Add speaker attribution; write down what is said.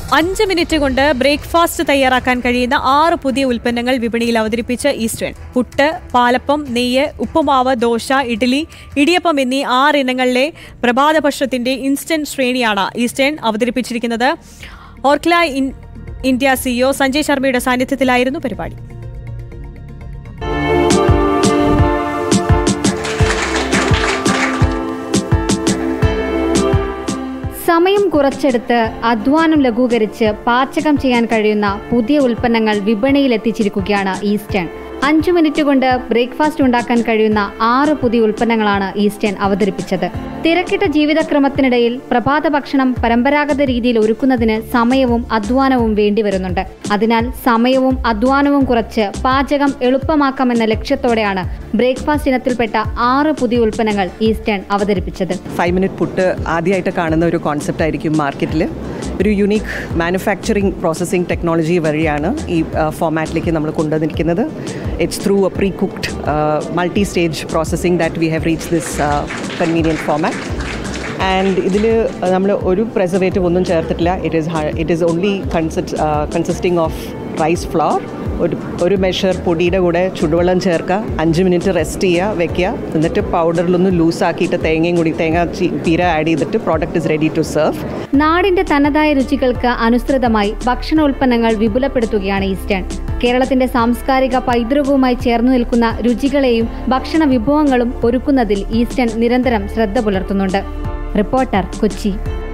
Speaker 1: അഞ്ച് മിനിറ്റ് കൊണ്ട് ബ്രേക്ക്ഫാസ്റ്റ് തയ്യാറാക്കാൻ കഴിയുന്ന ആറ് പുതിയ ഉൽപ്പന്നങ്ങൾ വിപണിയിൽ അവതരിപ്പിച്ച ഈസ്റ്റേൺ പുട്ട് പാലപ്പം നെയ്യ് ഉപ്പുമാവ് ദോശ ഇഡ്ഡലി ഇടിയപ്പം എന്നീ ആറ് ഇനങ്ങളിലെ പ്രഭാത ഭക്ഷണത്തിന്റെ ഇൻസ്റ്റന്റ് ശ്രേണിയാണ് ഈസ്റ്റേൺ അവതരിപ്പിച്ചിരിക്കുന്നത് ഓർക്ല ഇൻ- ഇന്ത്യ സിഇഒ സഞ്ജയ് ശർമ്മയുടെ സാന്നിധ്യത്തിലായിരുന്നു പരിപാടി
Speaker 2: സമയം കുറച്ചെടുത്ത് അധ്വാനം ലഘൂകരിച്ച് പാചകം ചെയ്യാൻ കഴിയുന്ന പുതിയ ഉൽപ്പന്നങ്ങൾ വിപണിയിൽ എത്തിച്ചിരിക്കുകയാണ് ഈസ്റ്റേൺ അഞ്ചു മിനിറ്റ് കൊണ്ട് ബ്രേക്ക്ഫാസ്റ്റ് ഉണ്ടാക്കാൻ കഴിയുന്ന ആറ് പുതിയ ഉൽപ്പന്നങ്ങളാണ് ഈസ്റ്റേൺ അവതരിപ്പിച്ചത് തിരക്കിട്ട ജീവിതക്രമത്തിനിടയിൽ പ്രഭാത ഭക്ഷണം പരമ്പരാഗത രീതിയിൽ ഒരുക്കുന്നതിന് സമയവും അധ്വാനവും വേണ്ടിവരുന്നുണ്ട് അതിനാൽ സമയവും അധ്വാനവും കുറച്ച് പാചകം എളുപ്പമാക്കാമെന്ന ലക്ഷ്യത്തോടെയാണ് ബ്രേക്ക്ഫാസ്റ്റ് ഇനത്തിൽപ്പെട്ട ആറ് പുതിയ ഉൽപ്പന്നങ്ങൾ ഈസ്റ്റേൺ അവതരിപ്പിച്ചത്
Speaker 3: ഫൈവ് മിനിറ്റ് പുട്ട് ആദ്യമായിട്ട് കാണുന്ന ഒരു കോൺസെപ്റ്റ് ആയിരിക്കും മാർക്കറ്റിൽ ഒരു യുണീക്ക് മാനുഫാക്ചറിങ് പ്രോസസ്സിംഗ് ടെക്നോളജി വഴിയാണ് ഈ ഫോമാറ്റിലേക്ക് നമ്മൾ കൊണ്ടുവന്നിരിക്കുന്നത് it's through a pre cooked multi stage processing that we have reach this convenient format and ഇതിൽ നമ്മൾ ഒരു പ്രെസർവേറ്റീവ് ഒന്നും ചേർത്തിട്ടില്ല it is it is only consisting of rice flour ഒരു ഒരു മെഷർ പൊടിയുടെ കൂടെ ചുടുവെള്ളം ചേർക്കുക അഞ്ച് മിനിറ്റ് റെസ്റ്റ് ചെയ്യുക വെക്കുക എന്നിട്ട് പൗഡറിലൊന്ന് ലൂസാക്കിയിട്ട് തേങ്ങയും കൂടി തേങ്ങ ചി- പീര ആഡ് ചെയ്തിട്ട് product is ready to serve
Speaker 2: നാടിന്റെ തനതായ രുചികൾക്ക് അനുസൃതമായി ഭക്ഷണ ഉൽപ്പന്നങ്ങൾ വിപുലപ്പെടുത്തുകയാണ് ഈസ്റ്റേൺ കേരളത്തിന്റെ സാംസ്കാരിക പൈതൃകവുമായി ചേർന്നു നിൽക്കുന്ന രുചികളെയും ഭക്ഷണ വിഭവങ്ങളും ഒരുക്കുന്നതിൽ ഈസ്റ്റേൺ നിരന്തരം ശ്രദ്ധ പുലർത്തുന്നുണ്ട് റിപ്പോർട്ടർ കൊച്ചി